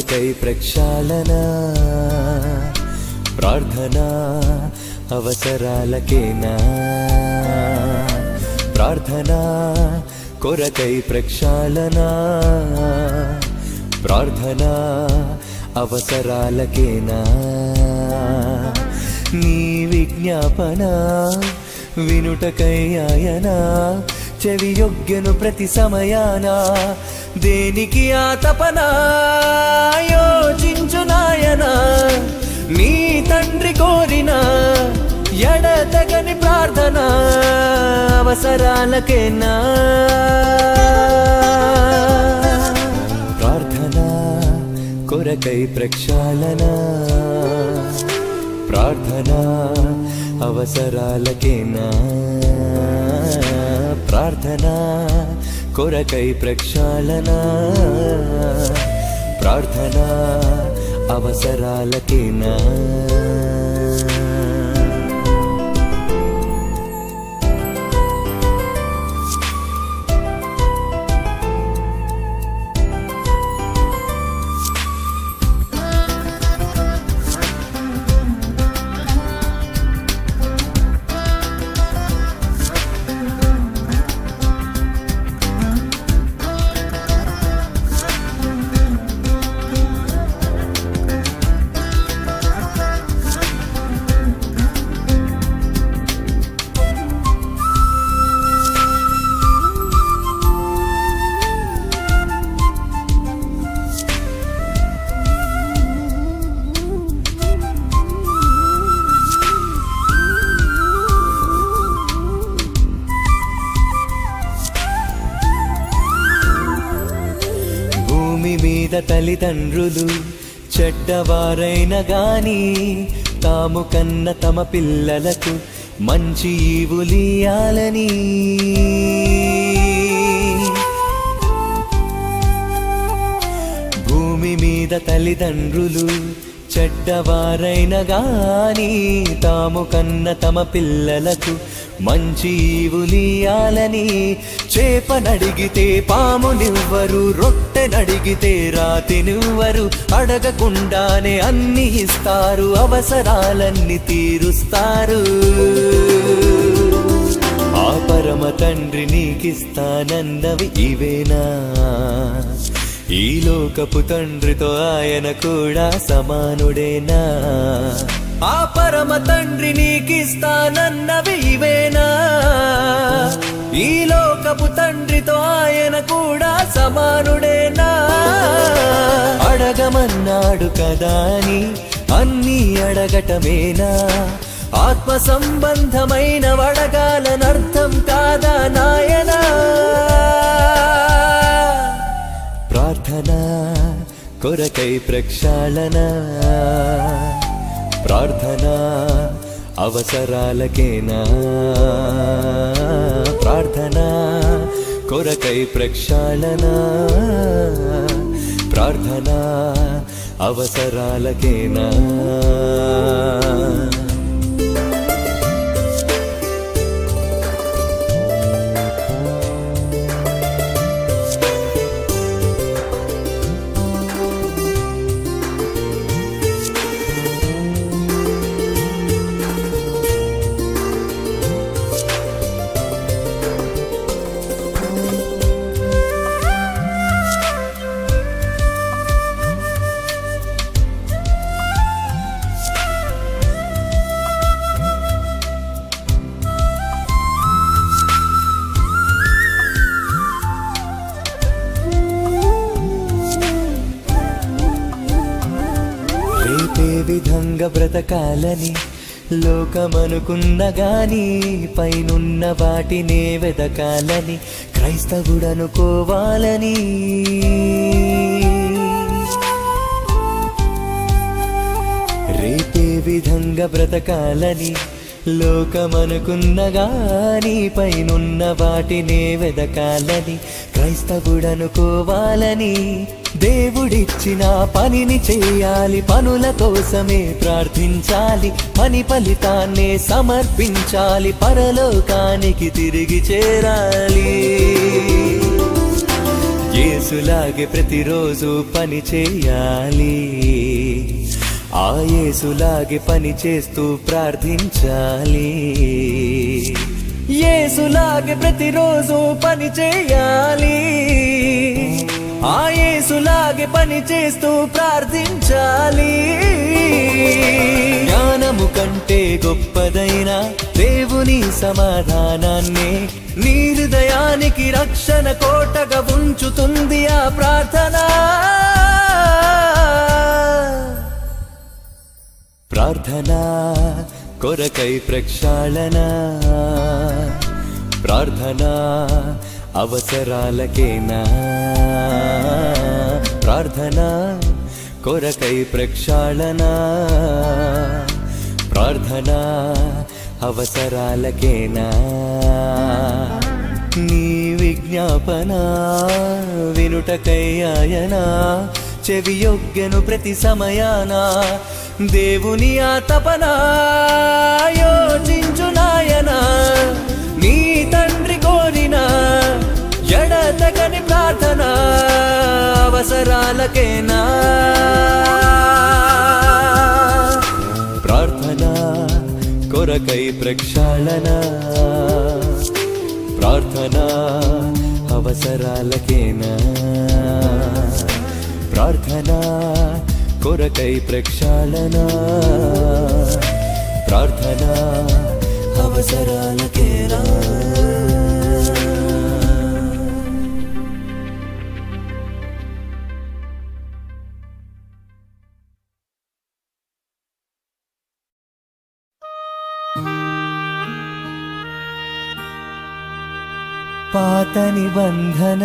కొరకై ప్రక్షాళన ప్రార్థన అవసరాలకేనా ప్రార్థన కొరకై ప్రక్షాళన ప్రార్థన అవసరాలకేనా నీ విజ్ఞాపన వినుటకై ఆయన చెవి యొగ్గెను ప్రతి సమయాన దేనికి ఆ తపన యోచించు నాయన నీ తండ్రి కోరిన ఎడతగని ప్రార్థన అవసరాలకేనా ప్రార్థన కొరకై ప్రక్షాళన ప్రార్థన అవసరాలకేనా ప్రార్థన కొరకై ప్రక్షాళన ప్రార్థన అవసరాలకేనా భూమి మీద తల్లిదండ్రులు చెడ్డవారైన గాని తాము కన్న తమ పిల్లలకు మంచి ఈవులియాలని భూమి మీద తల్లిదండ్రులు చెడ్డవారైన గాని తాము కన్న తమ పిల్లలకు మంచి ఈవులియాలని చేపనడిగితే పామునివ్వరు రొట్టెనడిగితే రాతినివ్వరు అడగకుండానే అన్ని ఇస్తారు అవసరాలన్నీ తీరుస్తారు ఆ పరమ తండ్రి నీకిస్తానన్నవి ఇవేనా ఈ లోకపు తండ్రితో ఆయన కూడా సమానుడేనా ఆ పరమ తండ్రి నీకిస్తానన్నవి ఇవేనా ఈ లోకపు తండ్రితో ఆయన కూడా సమానుడేనా అడగమన్నాడు కదా అని అన్నీ అడగటమేనా ఆత్మ సంబంధమైన వడగాలనర్థం కాదా నాయనా ప్రార్థన కొరకై ప్రక్షాళన ప్రార్థన అవసరాలకేనా ప్రార్థన కొరకై ప్రక్షాళన ప్రార్థన అవసరాలకేనా రేపే విధంగా బ్రతకాలని లోకమనుకున్న గాని పైనున్న వాటినే వెదకాలని క్రైస్తవుడనుకోవాలని రేపే విధంగా బ్రతకాలని లోకమనుకున్న గాని పైనున్న వాటినే వెదకాలని క్రైస్తవుడనుకోవాలని దేవుడిచ్చిన పనిని చేయాలి పనుల కోసమే ప్రార్థించాలి పని ఫలితాన్నే సమర్పించాలి పరలోకానికి తిరిగి చేరాలి యేసులాగే ప్రతిరోజు పని చేయాలి ఆ యేసులాగే పని చేస్తూ ప్రార్థించాలి యేసులాగే ప్రతిరోజు పని చేయాలి ఆ యేసులాగే పని చేస్తూ ప్రార్థించాలి జ్ఞానము కంటే గొప్పదైన దేవుని సమాధానాన్ని నీ హృదయానికి రక్షణ కోటగా ఉంచుతుంది ఆ ప్రార్థన ప్రార్థన కొరకై ప్రక్షాళన ప్రార్థన అవసరాలకేనా ప్రార్థన కొరకై ప్రక్షాళన ప్రార్థన అవసరాలకేనా నీ విజ్ఞాపన వినుటకై ఆయన చెవియొగ్గెను ప్రతి సమయాన దేవుని ఆ తపన యోచించు నాయన నీ తండ్రి కోరిన ఎడతగని ప్రార్థన అవసరాలకేనా ప్రార్థన కొరకై ప్రక్షాళన ప్రార్థన అవసరాలకేనా ప్రార్థన కొరకై ప్రక్షాళన ప్రార్థన అవసరాలకేనా పాత నిబంధన